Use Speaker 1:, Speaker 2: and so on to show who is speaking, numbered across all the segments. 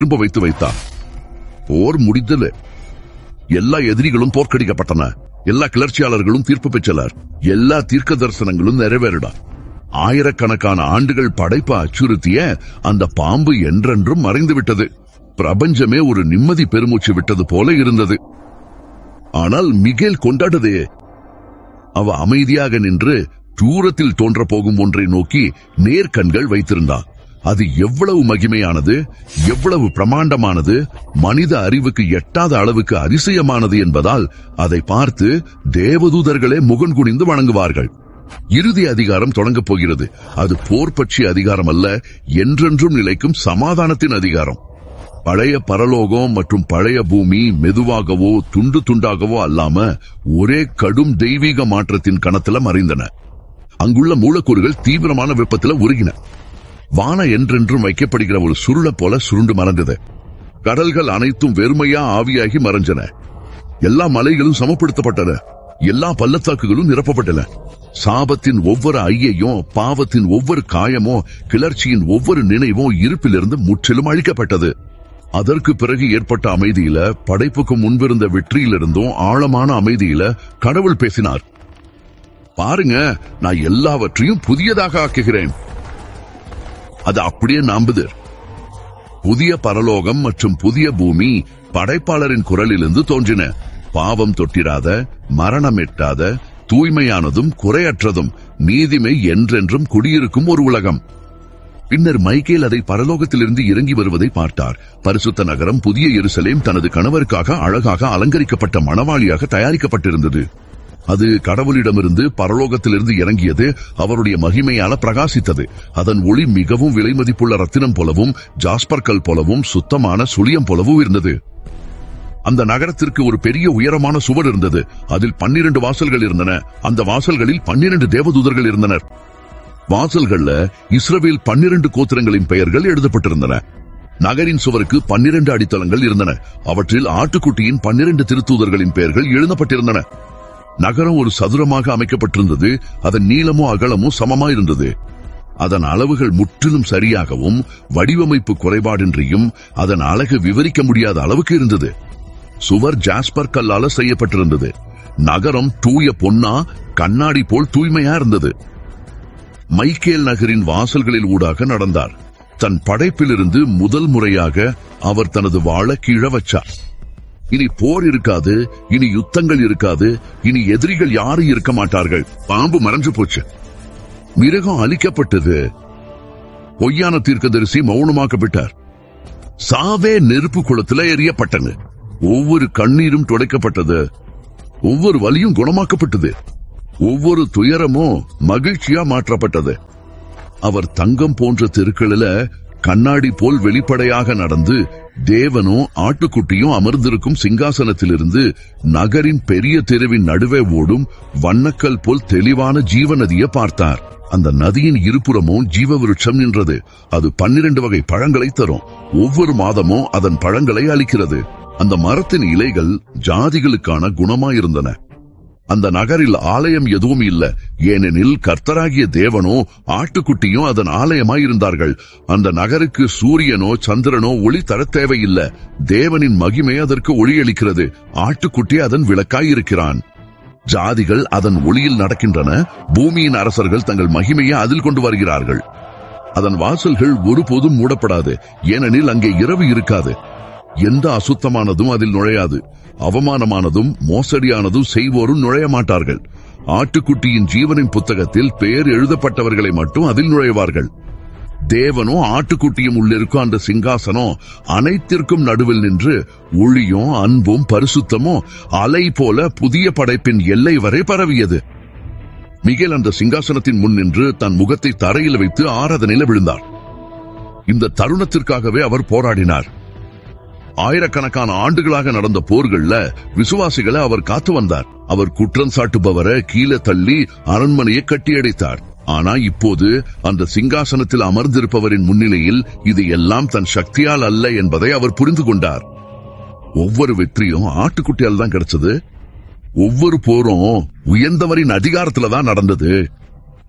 Speaker 1: திரும்ப வைத்து வைத்தார் போர் முடிந்தது எல்லா எதிரிகளும் தோற்கடிக்கப்பட்டன எல்லா கிளர்ச்சியாளர்களும் தீர்ப்பு பெற்றனர் எல்லா தீர்க்க தரிசனங்களும் நிறைவேறின ஆயிரக்கணக்கான ஆண்டுகள் படைப்பை அச்சுறுத்திய அந்த பாம்பு என்றென்றும் மறைந்து விட்டது பிரபஞ்சமே ஒரு நிம்மதி பெருமூச்சு விட்டது போல இருந்தது ஆனால் மிகேல் கொண்டாடதே அவ அமைதியாக நின்று தூரத்தில் தோன்ற போகும் ஒன்றை நோக்கி நேர்கண்கள் வைத்திருந்தான் அது எவ்வளவு மகிமையானது எவ்வளவு பிரமாண்டமானது மனித அறிவுக்கு எட்டாத அளவுக்கு அதிசயமானது என்பதால் அதை பார்த்து தேவதூதர்களே முகன் குனிந்து வணங்குவார்கள் இறுதி அதிகாரம் தொடங்கப் போகிறது அது போர் பற்றிய அதிகாரம் அல்ல என்றென்றும் நிலைக்கும் சமாதானத்தின் அதிகாரம் பழைய பரலோகம் மற்றும் பழைய பூமி மெதுவாகவோ துண்டு துண்டாகவோ அல்லாம ஒரே கடும் தெய்வீக மாற்றத்தின் கணத்துல மறைந்தன அங்குள்ள மூலக்கூறுகள் தீவிரமான வெப்பத்துல உருகின வான என்றென்றும் வைக்கப்படுகிற ஒரு சுருள போல சுருண்டு மறைந்தது கடல்கள் அனைத்தும் வெறுமையா ஆவியாகி மறைஞ்சன எல்லா மலைகளும் சமப்படுத்தப்பட்டன எல்லா பள்ளத்தாக்குகளும் நிரப்பப்பட்டன சாபத்தின் ஒவ்வொரு ஐயையும் பாவத்தின் ஒவ்வொரு காயமோ கிளர்ச்சியின் ஒவ்வொரு நினைவும் இருப்பிலிருந்து முற்றிலும் அழிக்கப்பட்டது அதற்கு பிறகு ஏற்பட்ட அமைதியில படைப்புக்கு முன்பிருந்த வெற்றியிலிருந்தும் ஆழமான அமைதியில கடவுள் பேசினார் பாருங்க நான் எல்லாவற்றையும் புதியதாக ஆக்குகிறேன் அது அப்படியே நம்புது புதிய பரலோகம் மற்றும் புதிய பூமி படைப்பாளரின் குரலிலிருந்து தோன்றின பாவம் தொட்டிராத மரணம் எட்டாத தூய்மையானதும் குறையற்றதும் நீதிமை என்றென்றும் குடியிருக்கும் ஒரு உலகம் பின்னர் மைக்கேல் அதை பரலோகத்திலிருந்து இறங்கி வருவதை பார்த்தார் பரிசுத்த நகரம் புதிய எருசலேம் தனது கணவருக்காக அழகாக அலங்கரிக்கப்பட்ட மணவாளியாக தயாரிக்கப்பட்டிருந்தது அது கடவுளிடமிருந்து பரலோகத்திலிருந்து இறங்கியது அவருடைய மகிமையால பிரகாசித்தது அதன் ஒளி மிகவும் விலை மதிப்புள்ள ரத்தினம் போலவும் ஜாஸ்பர் கல் போலவும் சுத்தமான சுழியம் போலவும் இருந்தது அந்த நகரத்திற்கு ஒரு பெரிய உயரமான சுவர் இருந்தது அதில் பன்னிரண்டு வாசல்கள் இருந்தன அந்த வாசல்களில் பன்னிரண்டு தேவதூதர்கள் இருந்தனர் வாசல்கள்ல இஸ்ரவேல் பன்னிரண்டு கோத்திரங்களின் பெயர்கள் எழுதப்பட்டிருந்தன நகரின் சுவருக்கு பன்னிரண்டு அடித்தளங்கள் இருந்தன அவற்றில் ஆட்டுக்குட்டியின் பன்னிரண்டு திருத்தூதர்களின் பெயர்கள் எழுதப்பட்டிருந்தன நகரம் ஒரு சதுரமாக அமைக்கப்பட்டிருந்தது அதன் நீளமோ அகலமோ சமமாயிருந்தது அதன் அளவுகள் முற்றிலும் சரியாகவும் வடிவமைப்பு குறைபாடின்றியும் அதன் அழகு விவரிக்க முடியாத அளவுக்கு இருந்தது சுவர் ஜாஸ்பர் கல்லால செய்யப்பட்டிருந்தது நகரம் தூய பொன்னா கண்ணாடி போல் தூய்மையா இருந்தது மைக்கேல் நகரின் வாசல்களில் ஊடாக நடந்தார் தன் படைப்பிலிருந்து முதல் முறையாக அவர் தனது வாழ கீழ வச்சார் இனி போர் இருக்காது இனி யுத்தங்கள் இருக்காது இனி எதிரிகள் யாரும் இருக்க மாட்டார்கள் பாம்பு மறைஞ்சு போச்சு மிருகம் அழிக்கப்பட்டது பொய்யான தீர்க்கதரிசி மௌனமாக்கப்பட்டார் சாவே நெருப்பு குளத்துல எரியப்பட்டது ஒவ்வொரு கண்ணீரும் துடைக்கப்பட்டது ஒவ்வொரு வலியும் குணமாக்கப்பட்டது ஒவ்வொரு துயரமும் மகிழ்ச்சியா மாற்றப்பட்டது அவர் தங்கம் போன்ற தெருக்களில கண்ணாடி போல் வெளிப்படையாக நடந்து தேவனும் ஆட்டுக்குட்டியும் அமர்ந்திருக்கும் சிங்காசனத்திலிருந்து நகரின் பெரிய தெருவின் நடுவே ஓடும் வண்ணக்கல் போல் தெளிவான ஜீவ நதியை பார்த்தார் அந்த நதியின் இருபுறமும் ஜீவ விருட்சம் நின்றது அது பன்னிரண்டு வகை பழங்களை தரும் ஒவ்வொரு மாதமும் அதன் பழங்களை அளிக்கிறது அந்த மரத்தின் இலைகள் ஜாதிகளுக்கான குணமாயிருந்தன அந்த நகரில் ஆலயம் எதுவும் இல்ல ஏனெனில் கர்த்தராகிய தேவனோ ஆட்டுக்குட்டியும் அதன் ஆலயமாயிருந்தார்கள் அந்த நகருக்கு சூரியனோ சந்திரனோ ஒளி தர தேவையில்லை தேவனின் மகிமை அதற்கு ஒளியளிக்கிறது ஆட்டுக்குட்டி அதன் விளக்காயிருக்கிறான் ஜாதிகள் அதன் ஒளியில் நடக்கின்றன பூமியின் அரசர்கள் தங்கள் மகிமையை அதில் கொண்டு வருகிறார்கள் அதன் வாசல்கள் ஒருபோதும் மூடப்படாது ஏனெனில் அங்கே இரவு இருக்காது எந்த அசுத்தமானதும் அதில் நுழையாது அவமானமானதும் மோசடியானதும் செய்வோரும் நுழைய மாட்டார்கள் ஆட்டுக்குட்டியின் ஜீவனின் புத்தகத்தில் பெயர் எழுதப்பட்டவர்களை மட்டும் அதில் நுழைவார்கள் தேவனும் ஆட்டுக்குட்டியும் உள்ளிருக்கும் அந்த சிங்காசனம் அனைத்திற்கும் நடுவில் நின்று ஒளியும் அன்பும் பரிசுத்தமும் அலை போல புதிய படைப்பின் எல்லை வரை பரவியது மிகேல் அந்த சிங்காசனத்தின் முன் நின்று தன் முகத்தை தரையில் வைத்து ஆராதனையில் விழுந்தார் இந்த தருணத்திற்காகவே அவர் போராடினார் ஆயிரக்கணக்கான ஆண்டுகளாக நடந்த போர்கள்ல விசுவாசிகளை அவர் காத்து வந்தார் அவர் குற்றம் சாட்டுபவரை கீழே தள்ளி அரண்மனையை கட்டியடைத்தார் ஆனா இப்போது அந்த சிங்காசனத்தில் அமர்ந்திருப்பவரின் முன்னிலையில் இது எல்லாம் தன் சக்தியால் அல்ல என்பதை அவர் புரிந்து கொண்டார் ஒவ்வொரு வெற்றியும் ஆட்டுக்குட்டியால் தான் கிடைச்சது ஒவ்வொரு போரும் உயர்ந்தவரின் அதிகாரத்துல தான் நடந்தது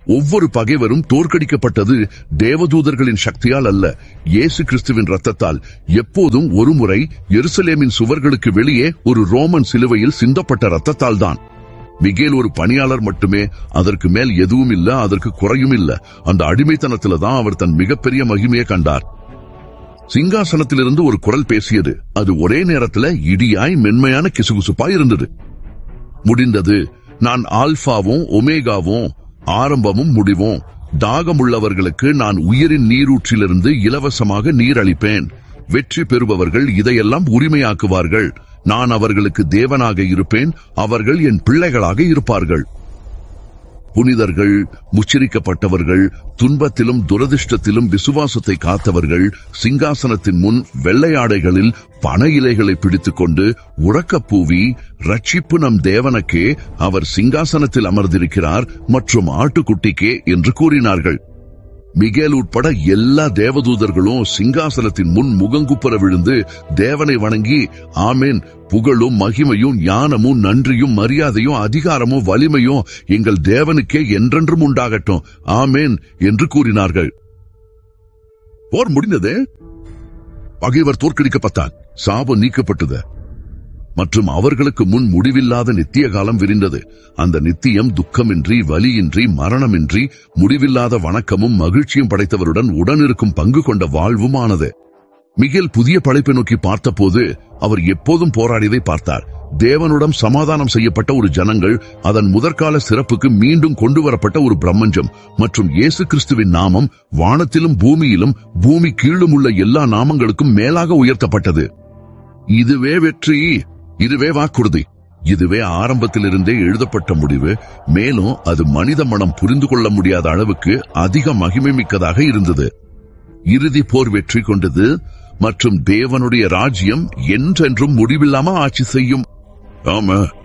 Speaker 1: ஒவ்வொரு பகைவரும் தோற்கடிக்கப்பட்டது தேவதூதர்களின் சக்தியால் அல்ல இயேசு கிறிஸ்துவின் ரத்தத்தால் எப்போதும் ஒருமுறை எருசலேமின் சுவர்களுக்கு வெளியே ஒரு ரோமன் சிலுவையில் சிந்தப்பட்ட ரத்தத்தால் தான் மிகேல் ஒரு பணியாளர் மட்டுமே அதற்கு மேல் எதுவும் இல்ல அதற்கு குறையும் இல்ல அந்த அடிமைத்தனத்துல தான் அவர் தன் மிகப்பெரிய மகிமையை கண்டார் சிங்காசனத்திலிருந்து ஒரு குரல் பேசியது அது ஒரே நேரத்துல இடியாய் மென்மையான கிசுகுசுப்பாய் இருந்தது முடிந்தது நான் ஆல்பாவும் ஒமேகாவும் ஆரம்பமும் முடிவும் தாகமுள்ளவர்களுக்கு நான் உயிரின் நீரூற்றிலிருந்து இலவசமாக நீர் அளிப்பேன் வெற்றி பெறுபவர்கள் இதையெல்லாம் உரிமையாக்குவார்கள் நான் அவர்களுக்கு தேவனாக இருப்பேன் அவர்கள் என் பிள்ளைகளாக இருப்பார்கள் புனிதர்கள் முச்சரிக்கப்பட்டவர்கள் துன்பத்திலும் துரதிர்ஷ்டத்திலும் விசுவாசத்தை காத்தவர்கள் சிங்காசனத்தின் முன் வெள்ளையாடைகளில் பண இலைகளை பிடித்துக்கொண்டு உறக்கப் பூவி ரட்சிப்பு நம் தேவனுக்கே அவர் சிங்காசனத்தில் அமர்ந்திருக்கிறார் மற்றும் ஆட்டுக்குட்டிக்கே என்று கூறினார்கள் மிகேல் உட்பட எல்லா தேவதூதர்களும் சிங்காசனத்தின் முன் முகங்குப்புற விழுந்து தேவனை வணங்கி ஆமேன் புகழும் மகிமையும் ஞானமும் நன்றியும் மரியாதையும் அதிகாரமும் வலிமையும் எங்கள் தேவனுக்கே என்றென்றும் உண்டாகட்டும் ஆமேன் என்று கூறினார்கள் போர் முடிந்தது பகைவர் தோற்கடிக்கப்பட்டான் சாபம் நீக்கப்பட்டது மற்றும் அவர்களுக்கு முன் முடிவில்லாத நித்திய காலம் விரிந்தது அந்த நித்தியம் துக்கமின்றி வலியின்றி மரணமின்றி முடிவில்லாத வணக்கமும் மகிழ்ச்சியும் படைத்தவருடன் உடனிருக்கும் பங்கு கொண்ட வாழ்வுமானது மிகேல் புதிய படைப்பை நோக்கி பார்த்தபோது அவர் எப்போதும் போராடியதை பார்த்தார் தேவனுடன் சமாதானம் செய்யப்பட்ட ஒரு ஜனங்கள் அதன் முதற்கால சிறப்புக்கு மீண்டும் கொண்டு வரப்பட்ட ஒரு பிரம்மஞ்சம் மற்றும் இயேசு கிறிஸ்துவின் நாமம் வானத்திலும் பூமியிலும் பூமி கீழும் உள்ள எல்லா நாமங்களுக்கும் மேலாக உயர்த்தப்பட்டது இதுவே வெற்றி இதுவே வாக்குறுதி இதுவே ஆரம்பத்திலிருந்தே எழுதப்பட்ட முடிவு மேலும் அது மனித மனம் புரிந்து கொள்ள முடியாத அளவுக்கு அதிக மகிமை மிக்கதாக இருந்தது இறுதி போர் வெற்றி கொண்டது மற்றும் தேவனுடைய ராஜ்யம் என்றென்றும் முடிவில்லாம ஆட்சி செய்யும் ஆமா